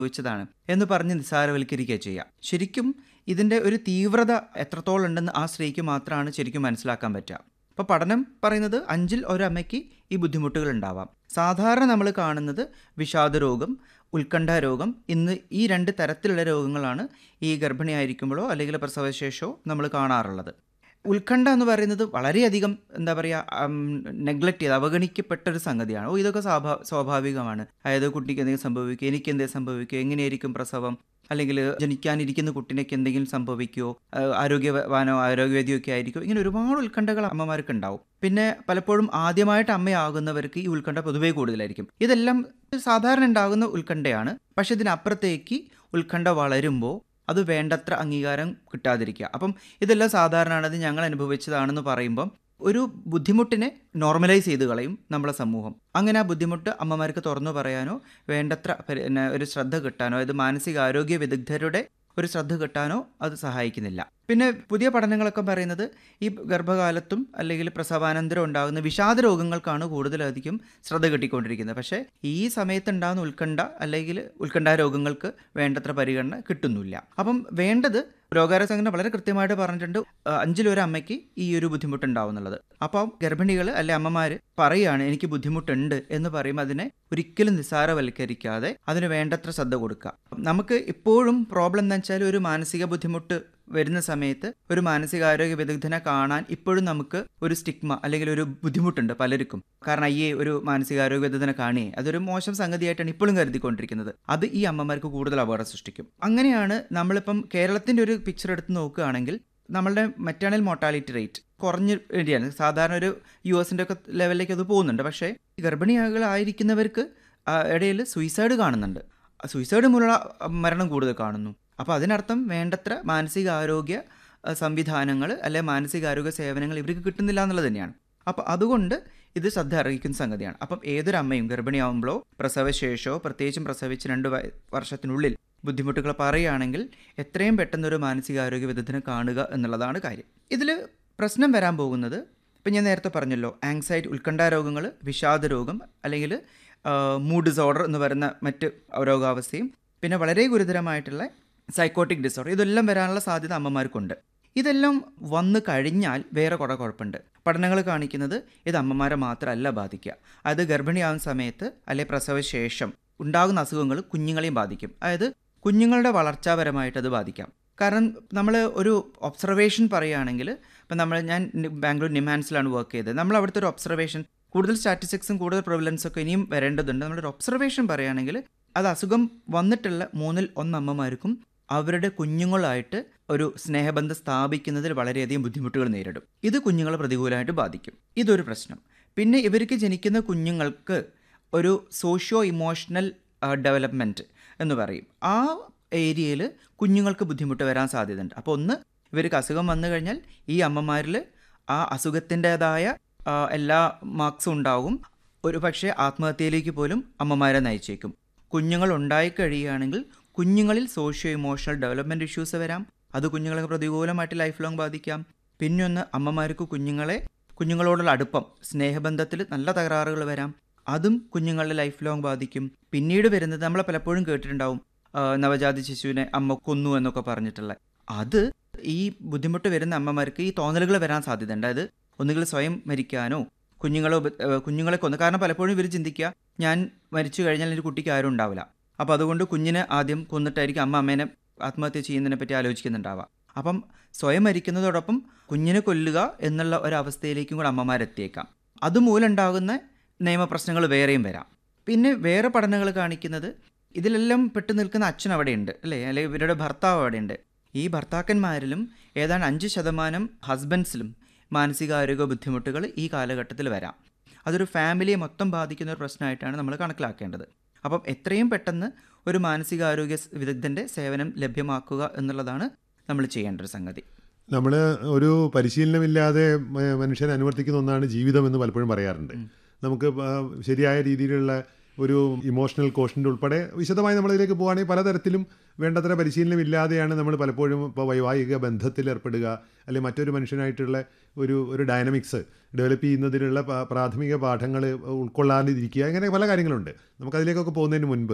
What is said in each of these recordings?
സംഭവിച്ചതാണ് എന്ന് പറഞ്ഞ് നിസ്സാരവൽക്കരിക്കുക ചെയ്യുക ശരിക്കും ഇതിൻ്റെ ഒരു തീവ്രത എത്രത്തോളം ഉണ്ടെന്ന് ആ സ്ത്രീക്ക് മാത്രമാണ് ശരിക്കും മനസ്സിലാക്കാൻ പറ്റുക അപ്പോൾ പഠനം പറയുന്നത് അഞ്ചിൽ ഒരമ്മയ്ക്ക് ഈ ബുദ്ധിമുട്ടുകൾ ഉണ്ടാവാം സാധാരണ നമ്മൾ കാണുന്നത് വിഷാദ രോഗം ഉത്കണ്ഠ രോഗം ഇന്ന് ഈ രണ്ട് തരത്തിലുള്ള രോഗങ്ങളാണ് ഈ ഗർഭിണിയായിരിക്കുമ്പോഴോ അല്ലെങ്കിൽ പ്രസവശേഷമോ നമ്മൾ കാണാറുള്ളത് ഉത്കണ്ഠ എന്ന് പറയുന്നത് വളരെയധികം എന്താ പറയുക നെഗ്ലക്റ്റ് ചെയ്ത് അവഗണിക്കപ്പെട്ട ഒരു സംഗതിയാണ് ഓ ഇതൊക്കെ സ്വാഭാ സ്വാഭാവികമാണ് അതായത് കുട്ടിക്ക് എന്തെങ്കിലും സംഭവിക്കുക എനിക്ക് എന്തെങ്കിലും സംഭവിക്കുക എങ്ങനെയായിരിക്കും പ്രസവം അല്ലെങ്കിൽ ജനിക്കാനിരിക്കുന്ന കുട്ടിനൊക്കെ എന്തെങ്കിലും സംഭവിക്കുമോ ആരോഗ്യവാനോ ആരോഗ്യവേദിയോ ഒക്കെ ആയിരിക്കും ഇങ്ങനെ ഒരുപാട് ഉത്കണ്ഠകൾ അമ്മമാർക്ക് ഉണ്ടാവും പിന്നെ പലപ്പോഴും ആദ്യമായിട്ട് അമ്മയാകുന്നവർക്ക് ഈ ഉത്കണ്ഠ പൊതുവേ കൂടുതലായിരിക്കും ഇതെല്ലാം സാധാരണ ഉണ്ടാകുന്ന ഉത്കണ്ഠയാണ് പക്ഷെ ഇതിനപ്പുറത്തേക്ക് ഉത്കണ്ഠ വളരുമ്പോൾ അത് വേണ്ടത്ര അംഗീകാരം കിട്ടാതിരിക്കുക അപ്പം ഇതെല്ലാം സാധാരണയാണ് അത് ഞങ്ങൾ അനുഭവിച്ചതാണെന്ന് പറയുമ്പം ഒരു ബുദ്ധിമുട്ടിനെ നോർമലൈസ് ചെയ്ത് കളയും നമ്മളെ സമൂഹം അങ്ങനെ ആ ബുദ്ധിമുട്ട് അമ്മമാർക്ക് തുറന്നു പറയാനോ വേണ്ടത്ര പിന്നെ ഒരു ശ്രദ്ധ കിട്ടാനോ അതായത് മാനസികാരോഗ്യ വിദഗ്ധരുടെ ഒരു ശ്രദ്ധ കിട്ടാനോ അത് സഹായിക്കുന്നില്ല പിന്നെ പുതിയ പഠനങ്ങളൊക്കെ പറയുന്നത് ഈ ഗർഭകാലത്തും അല്ലെങ്കിൽ പ്രസവാനന്തരം ഉണ്ടാകുന്ന വിഷാദ രോഗങ്ങൾക്കാണ് കൂടുതലധികം ശ്രദ്ധ കിട്ടിക്കൊണ്ടിരിക്കുന്നത് പക്ഷേ ഈ സമയത്ത് ഉണ്ടാകുന്ന ഉത്കണ്ഠ അല്ലെങ്കിൽ ഉത്കണ്ഠ രോഗങ്ങൾക്ക് വേണ്ടത്ര പരിഗണന കിട്ടുന്നില്ല അപ്പം വേണ്ടത് രോഗാരോഗ്യ സംഘടന വളരെ കൃത്യമായിട്ട് പറഞ്ഞിട്ടുണ്ട് അഞ്ചിലൊരു അമ്മയ്ക്ക് ഈ ഒരു ബുദ്ധിമുട്ടുണ്ടാവും എന്നുള്ളത് അപ്പം ഗർഭിണികൾ അല്ലെ അമ്മമാർ പറയുകയാണ് എനിക്ക് ബുദ്ധിമുട്ടുണ്ട് എന്ന് പറയുമ്പോൾ അതിനെ ഒരിക്കലും നിസ്സാരവൽക്കരിക്കാതെ അതിന് വേണ്ടത്ര ശ്രദ്ധ കൊടുക്കുക നമുക്ക് ഇപ്പോഴും പ്രോബ്ലം എന്താ വെച്ചാൽ ഒരു മാനസിക ബുദ്ധിമുട്ട് വരുന്ന സമയത്ത് ഒരു മാനസികാരോഗ്യ വിദഗ്ധനെ കാണാൻ ഇപ്പോഴും നമുക്ക് ഒരു സ്റ്റിഗ്മ അല്ലെങ്കിൽ ഒരു ബുദ്ധിമുട്ടുണ്ട് പലർക്കും കാരണം അയ്യേ ഒരു മാനസികാരോഗ്യ വിദഗ്ധനെ കാണുകയെ അതൊരു മോശം സംഗതിയായിട്ടാണ് ഇപ്പോഴും കരുതിക്കൊണ്ടിരിക്കുന്നത് അത് ഈ അമ്മമാർക്ക് കൂടുതൽ അപകടം സൃഷ്ടിക്കും അങ്ങനെയാണ് നമ്മളിപ്പം കേരളത്തിന്റെ ഒരു പിക്ചർ എടുത്ത് നോക്കുകയാണെങ്കിൽ നമ്മളുടെ മെറ്റേണൽ മോർട്ടാലിറ്റി റേറ്റ് കുറഞ്ഞ വേണ്ടിയാണ് സാധാരണ ഒരു യു എസിൻ്റെ ഒക്കെ ലെവലിലേക്ക് അത് പോകുന്നുണ്ട് പക്ഷേ ഗർഭിണികളായിരിക്കുന്നവർക്ക് ഇടയിൽ സൂയിസൈഡ് കാണുന്നുണ്ട് സൂയിസൈഡ് മൂലമുള്ള മരണം കൂടുതൽ കാണുന്നു അപ്പോൾ അതിനർത്ഥം വേണ്ടത്ര മാനസികാരോഗ്യ സംവിധാനങ്ങൾ അല്ലെ മാനസികാരോഗ്യ സേവനങ്ങൾ ഇവർക്ക് കിട്ടുന്നില്ല എന്നുള്ളത് തന്നെയാണ് അപ്പോൾ അതുകൊണ്ട് ഇത് ശ്രദ്ധ അറിയിക്കുന്ന സംഗതിയാണ് അപ്പം ഏതൊരു അമ്മയും ഗർഭിണിയാവുമ്പോഴോ പ്രസവശേഷമോ പ്രത്യേകിച്ചും പ്രസവിച്ച് രണ്ട് വർഷത്തിനുള്ളിൽ ബുദ്ധിമുട്ടുകൾ പറയുകയാണെങ്കിൽ എത്രയും പെട്ടെന്ന് ഒരു മാനസികാരോഗ്യ വിദഗ്ധനെ കാണുക എന്നുള്ളതാണ് കാര്യം ഇതിൽ പ്രശ്നം വരാൻ പോകുന്നത് ഇപ്പം ഞാൻ നേരത്തെ പറഞ്ഞല്ലോ ആങ്സൈറ്റി ഉത്കണ്ഠ രോഗങ്ങൾ വിഷാദ രോഗം അല്ലെങ്കിൽ മൂഡ് ഡിസോർഡർ എന്ന് പറയുന്ന മറ്റ് രോഗാവസ്ഥയും പിന്നെ വളരെ ഗുരുതരമായിട്ടുള്ള സൈക്കോട്ടിക് ഡിസോർഡർ ഇതെല്ലാം വരാനുള്ള സാധ്യത അമ്മമാർക്കുണ്ട് ഇതെല്ലാം വന്നു കഴിഞ്ഞാൽ വേറെ കുറേ കുഴപ്പമുണ്ട് പഠനങ്ങൾ കാണിക്കുന്നത് ഇത് അമ്മമാരെ മാത്രമല്ല ബാധിക്കുക അത് ഗർഭിണിയാവുന്ന സമയത്ത് അല്ലെ പ്രസവശേഷം ഉണ്ടാകുന്ന അസുഖങ്ങൾ കുഞ്ഞുങ്ങളെയും ബാധിക്കും അതായത് കുഞ്ഞുങ്ങളുടെ വളർച്ചാപരമായിട്ട് അത് ബാധിക്കാം കാരണം നമ്മൾ ഒരു ഒബ്സർവേഷൻ പറയുകയാണെങ്കിൽ ഇപ്പം നമ്മൾ ഞാൻ ബാംഗ്ലൂർ നിമാൻസിലാണ് വർക്ക് ചെയ്തത് നമ്മൾ അവിടുത്തെ ഒരു ഒബ്സർവേഷൻ കൂടുതൽ സ്റ്റാറ്റിസ്റ്റിക്സും കൂടുതൽ പ്രിവലൻസും ഒക്കെ ഇനിയും വരേണ്ടതുണ്ട് നമ്മളൊരു ഒബ്സർവേഷൻ പറയുകയാണെങ്കിൽ അത് അസുഖം വന്നിട്ടുള്ള മൂന്നിൽ ഒന്നമ്മമാർക്കും അവരുടെ കുഞ്ഞുങ്ങളായിട്ട് ഒരു സ്നേഹബന്ധം സ്ഥാപിക്കുന്നതിൽ വളരെയധികം ബുദ്ധിമുട്ടുകൾ നേരിടും ഇത് കുഞ്ഞുങ്ങളെ പ്രതികൂലമായിട്ട് ബാധിക്കും ഇതൊരു പ്രശ്നം പിന്നെ ഇവർക്ക് ജനിക്കുന്ന കുഞ്ഞുങ്ങൾക്ക് ഒരു സോഷ്യോ ഇമോഷണൽ ഡെവലപ്മെൻറ്റ് എന്ന് പറയും ആ ഏരിയയിൽ കുഞ്ഞുങ്ങൾക്ക് ബുദ്ധിമുട്ട് വരാൻ സാധ്യതയുണ്ട് അപ്പോൾ ഒന്ന് ഇവർക്ക് അസുഖം വന്നു കഴിഞ്ഞാൽ ഈ അമ്മമാരിൽ ആ അസുഖത്തിൻ്റെതായ എല്ലാ മാർക്സും ഉണ്ടാകും ഒരു പക്ഷേ ആത്മഹത്യയിലേക്ക് പോലും അമ്മമാരെ നയിച്ചേക്കും കുഞ്ഞുങ്ങൾ ഉണ്ടായി കഴിയുകയാണെങ്കിൽ കുഞ്ഞുങ്ങളിൽ സോഷ്യോ ഇമോഷണൽ ഡെവലപ്മെൻറ്റ് ഇഷ്യൂസ് വരാം അത് കുഞ്ഞുങ്ങളെ പ്രതികൂലമായിട്ട് ലൈഫ് ലോങ് ബാധിക്കാം പിന്നെ ഒന്ന് അമ്മമാർക്ക് കുഞ്ഞുങ്ങളെ കുഞ്ഞുങ്ങളോടുള്ള അടുപ്പം സ്നേഹബന്ധത്തിൽ നല്ല തകരാറുകൾ വരാം അതും കുഞ്ഞുങ്ങളുടെ ലൈഫ് ലോങ് ബാധിക്കും പിന്നീട് വരുന്നത് നമ്മൾ പലപ്പോഴും കേട്ടിട്ടുണ്ടാവും നവജാത ശിശുവിനെ അമ്മ കൊന്നു എന്നൊക്കെ പറഞ്ഞിട്ടുള്ള അത് ഈ ബുദ്ധിമുട്ട് വരുന്ന അമ്മമാർക്ക് ഈ തോന്നലുകൾ വരാൻ സാധ്യതയുണ്ട് അതായത് ഒന്നുകിൽ സ്വയം മരിക്കാനോ കുഞ്ഞുങ്ങളെ കുഞ്ഞുങ്ങളെ കൊന്നു കാരണം പലപ്പോഴും ഇവർ ചിന്തിക്കുക ഞാൻ മരിച്ചു കഴിഞ്ഞാൽ എൻ്റെ കുട്ടിക്ക് ആരും ഉണ്ടാവില്ല അപ്പോൾ അതുകൊണ്ട് കുഞ്ഞിനെ ആദ്യം കൊന്നിട്ടായിരിക്കും അമ്മ അമ്മേനെ ആത്മഹത്യ ചെയ്യുന്നതിനെ പറ്റി ആലോചിക്കുന്നുണ്ടാവുക അപ്പം സ്വയം മരിക്കുന്നതോടൊപ്പം കുഞ്ഞിനെ കൊല്ലുക എന്നുള്ള ഒരവസ്ഥയിലേക്കും കൂടെ അമ്മമാരെത്തിയേക്കാം അതുമൂലം ഉണ്ടാകുന്ന നിയമപ്രശ്നങ്ങൾ വേറെയും വരാം പിന്നെ വേറെ പഠനങ്ങൾ കാണിക്കുന്നത് ഇതിലെല്ലാം പെട്ടു നിൽക്കുന്ന അച്ഛൻ അവിടെയുണ്ട് അല്ലേ അല്ലെങ്കിൽ ഇവരുടെ ഭർത്താവ് അവിടെയുണ്ട് ഈ ഭർത്താക്കന്മാരിലും ഏതാണ്ട് അഞ്ച് ശതമാനം ഹസ്ബൻഡ്സിലും മാനസികാരോഗ്യ ബുദ്ധിമുട്ടുകൾ ഈ കാലഘട്ടത്തിൽ വരാം അതൊരു ഫാമിലിയെ മൊത്തം ബാധിക്കുന്ന ഒരു പ്രശ്നമായിട്ടാണ് നമ്മൾ കണക്കിലാക്കേണ്ടത് അപ്പം എത്രയും പെട്ടെന്ന് ഒരു മാനസികാരോഗ്യ വിദഗ്ധൻ്റെ സേവനം ലഭ്യമാക്കുക എന്നുള്ളതാണ് നമ്മൾ ചെയ്യേണ്ട ഒരു സംഗതി നമ്മൾ ഒരു പരിശീലനമില്ലാതെ മനുഷ്യൻ അനുവർത്തിക്കുന്ന ഒന്നാണ് ജീവിതം എന്ന് പലപ്പോഴും പറയാറുണ്ട് നമുക്ക് ശരിയായ രീതിയിലുള്ള ഒരു ഇമോഷണൽ കോഷൻ്റെ ഉൾപ്പെടെ വിശദമായി നമ്മളിതിലേക്ക് പോകുകയാണെങ്കിൽ പലതരത്തിലും വേണ്ടത്ര പരിശീലനം ഇല്ലാതെയാണ് നമ്മൾ പലപ്പോഴും ഇപ്പോൾ വൈവാഹിക ബന്ധത്തിൽ ഏർപ്പെടുക അല്ലെങ്കിൽ മറ്റൊരു മനുഷ്യനായിട്ടുള്ള ഒരു ഒരു ഡൈനമിക്സ് ഡെവലപ്പ് ചെയ്യുന്നതിനുള്ള പ്രാഥമിക പാഠങ്ങൾ ഉൾക്കൊള്ളാതിരിക്കുക അങ്ങനെ പല കാര്യങ്ങളുണ്ട് നമുക്കതിലേക്കൊക്കെ പോകുന്നതിന് മുൻപ്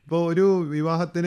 ഇപ്പോൾ ഒരു വിവാഹത്തിന്